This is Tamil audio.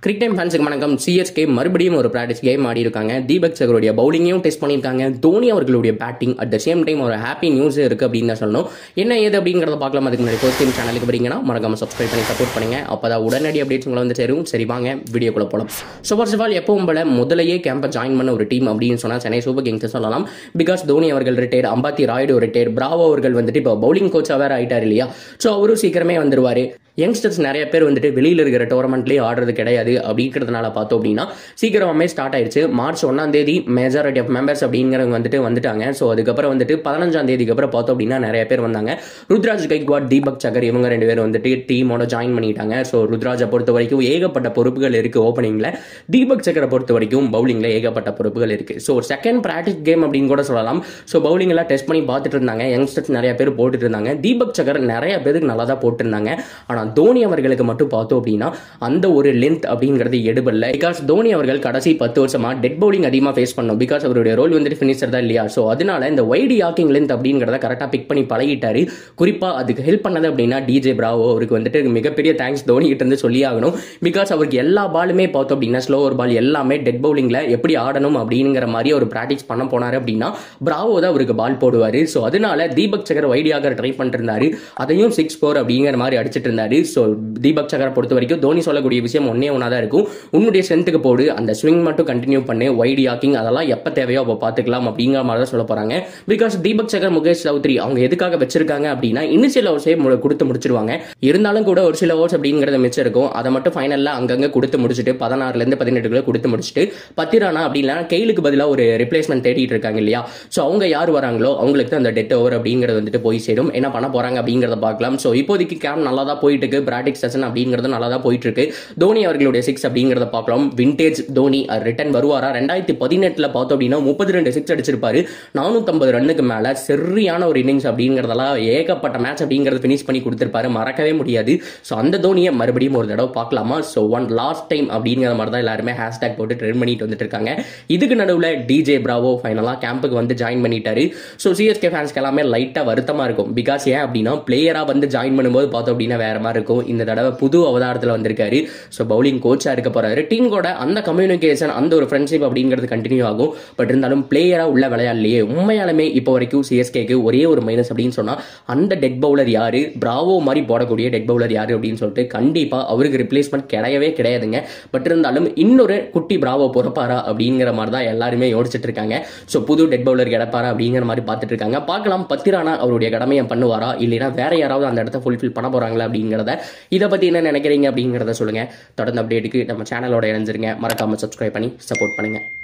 கிரிக் டைம் ஃபேன்ஸுக்கு வணக்கம் சிஎஸ்கே மறுபடியும் ஒரு ப்ராக்டிஸ் கேம் ஆடி இருக்காங்க தீபக் சகருடைய பவுலிங்கையும் டெஸ்ட் பண்ணியிருக்காங்க தோனி அவர்களுடைய batting at the same time ஒரு ஹாப்பி நியூஸ் இருக்கு அப்படின்னு தான் சொல்லணும் என்ன ஏது அப்படிங்கிறத பார்க்கலாம் அதுக்கு முன்னாடி ஃபர்ஸ்ட் டைம் சேனலுக்கு வரீங்கன்னா மறக்காம சப்ஸ்கிரைப் பண்ணி சப்போர்ட் பண்ணுங்க அப்பதான் உடனடி அப்டேட்ஸ் உங்களை வந்து சேரும் சரி வாங்க வீடியோக்குள்ள போலாம் ஸோ ஃபர்ஸ்ட் ஆஃப் ஆல் எப்பவும் போல முதலையே கேம்பை ஜாயின் பண்ண ஒரு டீம் அப்படின்னு சொன்னா சென்னை சூப்பர் கிங்ஸ் சொல்லலாம் பிகாஸ் தோனி அவர்கள் retire Ambati Rayudu retire Bravo அவர்கள் வந்துட்டு இப்போ பவுலிங் கோச்சாக வேற ஆயிட்டார் இல்லையா ஸோ அவரும் சீக்கிரமே வந்துருவாரு யங்ஸ்டர்ஸ் நிறைய பேர் வந்துட்டு வெளியில் இருக்கிற டோர்னமெண்ட்லேயே ஆடுறது கிடையாது அப்படிங்கிறதுனால பார்த்தோம் அப்படின்னா சீக்கிரமாமே ஸ்டார்ட் ஆயிடுச்சு மார்ச் ஒன்றாம் தேதி மெஜாரிட்டி ஆஃப் மெம்பர்ஸ் அப்படிங்கிறவங்க வந்துட்டு வந்துட்டாங்க ஸோ அதுக்கப்புறம் வந்துட்டு பதினஞ்சாம் தேதிக்கு அப்புறம் பார்த்தோம் அப்படின்னா நிறைய பேர் வந்தாங்க ருத்ராஜ் கைக்வாட் தீபக் சகர் இவங்க ரெண்டு பேரும் வந்துட்டு டீமோட ஜாயின் பண்ணிட்டாங்க ஸோ ருத்ராஜை பொறுத்த வரைக்கும் ஏகப்பட்ட பொறுப்புகள் இருக்கு ஓப்பனிங்ல தீபக் சக்கரை பொறுத்த வரைக்கும் பவுலிங்ல ஏகப்பட்ட பொறுப்புகள் இருக்கு ஸோ செகண்ட் ப்ராக்டிஸ் கேம் அப்படின்னு கூட சொல்லலாம் ஸோ பவுலிங் எல்லாம் டெஸ்ட் பண்ணி பார்த்துட்டு இருந்தாங்க யங்ஸ்டர்ஸ் நிறைய பேர் போட்டுட்டு இருந்தாங்க தீபக் சக்கர் நிறைய பேருக்கு நல்லா தான் போட்டிருந்தாங்க ஆனால் தோனி அவர்களுக்கு மட்டும் பார்த்தோம் அப்படின்னா அந்த ஒரு லென்த் அப்படிங்கிறது எடுபடல பிகாஸ் தோனி அவர்கள் கடைசி பத்து வருஷமா டெட் பவுலிங் அதிகமாக ஃபேஸ் பண்ணோம் பிகாஸ் அவருடைய ரோல் வந்துட்டு ஃபினிஷர் தான் இல்லையா ஸோ அதனால இந்த வைடி யாக்கிங் லென்த் அப்படிங்கிறத கரெக்டாக பிக் பண்ணி பழகிட்டாரு குறிப்பாக அதுக்கு ஹெல்ப் பண்ணது அப்படின்னா டிஜே பிராவோ அவருக்கு வந்துட்டு மிகப்பெரிய தேங்க்ஸ் தோனி கிட்ட இருந்து சொல்லி ஆகணும் பிகாஸ் அவருக்கு எல்லா பாலுமே பார்த்தோம் அப்படின்னா ஸ்லோவர் பால் எல்லாமே டெட் பவுலிங்ல எப்படி ஆடணும் அப்படிங்கிற மாதிரி அவர் ப்ராக்டிஸ் பண்ண போனார் அப்படின்னா பிராவோ தான் அவருக்கு பால் போடுவார் ஸோ அதனால தீபக் சகர் வைடியாக ட்ரை பண்ணிட்டு இருந்தாரு அதையும் சிக்ஸ் ஃபோர் அப்படிங்கிற மாதிரி அடிச்சிட்டு இருந்தாரு ஸோ தீபக் சகரை பொறுத்த வரைக்கும் தோனி சொல்லக்கூடிய விஷயம் ஒன்னே ஒன்றா தான் இருக்கும் உன்னுடைய ஸ்ட்ரென்த்துக்கு போடு அந்த ஸ்விங் மட்டும் கண்டினியூ பண்ணு வைடி ஆக்கிங் அதெல்லாம் எப்போ தேவையோ அப்போ பார்த்துக்கலாம் அப்படிங்கிற மாதிரி தான் சொல்ல போறாங்க பிகாஸ் தீபக் சகர் முகேஷ் சௌத்ரி அவங்க எதுக்காக வச்சிருக்காங்க அப்படின்னா இனிஷியல் ஓவர்ஸே கொடுத்து முடிச்சிருவாங்க இருந்தாலும் கூட ஒரு சில ஓவர்ஸ் அப்படிங்கிறத மிச்சம் இருக்கும் அதை மட்டும் ஃபைனலில் அங்கங்கே கொடுத்து முடிச்சுட்டு பதினாறுலேருந்து பதினெட்டுக்குள்ள கொடுத்து முடிச்சுட்டு பத்திரானா அப்படின்னா கெயிலுக்கு பதிலாக ஒரு ரிப்ளேஸ்மெண்ட் தேடிட்டு இருக்காங்க இல்லையா ஸோ அவங்க யார் வராங்களோ அவங்களுக்கு தான் அந்த டெட் ஓவர் அப்படிங்கிறது வந்துட்டு போய் சேரும் என்ன பண்ண போறாங்க அப்படிங்கிறத பார்க்கலாம் ஸோ இப்போதைக்கு கேம் நல்லா தான் போயிட்டு இருக்கு பிராட்டிக் செஷன் அப்படிங்கிறது நல்லா தான் போயிட்டு இருக்கு தோனி அவர்களுடைய சிக்ஸ் அப்படிங்கிறத பார்க்கலாம் விண்டேஜ் தோனி ரிட்டர்ன் வருவாரா ரெண்டாயிரத்தி பதினெட்டுல பார்த்தோம் அப்படின்னா முப்பத்தி ரெண்டு சிக்ஸ் அடிச்சிருப்பாரு நானூத்தம்பது ரன்னுக்கு மேல சரியான ஒரு இன்னிங்ஸ் அப்படிங்கிறதெல்லாம் ஏகப்பட்ட மேட்ச் அப்படிங்கிறத ஃபினிஷ் பண்ணி கொடுத்திருப்பாரு மறக்கவே முடியாது ஸோ அந்த தோனியை மறுபடியும் ஒரு தடவை பார்க்கலாமா ஸோ ஒன் லாஸ்ட் டைம் அப்படிங்கிற மாதிரி தான் எல்லாருமே ஹேஷ்டேக் போட்டு ட்ரெண்ட் பண்ணிட்டு வந்துட்டு இருக்காங்க இதுக்கு நடுவில் டிஜே பிராவோ ஃபைனலாக கேம்புக்கு வந்து ஜாயின் பண்ணிட்டாரு ஸோ சிஎஸ்கே ஃபேன்ஸ்க்கு எல்லாமே லைட்டாக வருத்தமாக இருக்கும் பிகாஸ் ஏன் அப்படின்னா பிளேயராக வந்து ஜாயின் பண்ணும்போது பார்த்தோம் அப்படின்னா வேற மாதிரி இருக்கும் இந்த தடவை புது அவதாரத்தில் வந்திருக்காரு ஸோ பவுலிங் கோச்சாக இருக்க போறாரு டீம் கூட அந்த கம்யூனிகேஷன் அந்த ஒரு ஃப்ரெண்ட்ஷிப் அப்படிங்கிறது கண்டினியூ ஆகும் பட் இருந்தாலும் பிளேயராக உள்ள விளையாடலையே உண்மையாலுமே இப்போ வரைக்கும் சிஎஸ்கேக்கு ஒரே ஒரு மைனஸ் அப்படின்னு சொன்னால் அந்த டெட் பவுலர் யாரு பிராவோ மாதிரி போடக்கூடிய டெட் பவுலர் யாரு அப்படின்னு சொல்லிட்டு கண்டிப்பாக அவருக்கு ரிப்ளேஸ்மெண்ட் கிடையவே கிடையாதுங்க பட் இருந்தாலும் இன்னொரு குட்டி பிராவோ பொறுப்பாரா அப்படிங்கிற மாதிரி தான் எல்லாருமே யோசிச்சுட்டு இருக்காங்க ஸோ புது டெட் பவுலர் கிடப்பாரா அப்படிங்கிற மாதிரி பார்த்துட்டு இருக்காங்க பார்க்கலாம் பத்திரானா அவருடைய கடமையை பண்ணுவாரா இல்லைனா வேற யாராவது அந்த இடத்த ஃபுல்ஃபில் பண்ண போறாங்களா அப்படிங்கிறத இதை பத்தி என்ன நினைக்கிறீங்க அப்படிங்கிறத சொல்லுங்க தொடர்ந்து அப்டேட்டுக்கு நம்ம சேனலோட இணைஞ்சிருங்க மறக்காம சப்ஸ்கிரைப் பண்ணி சப்போர்ட் பண்ணுங்க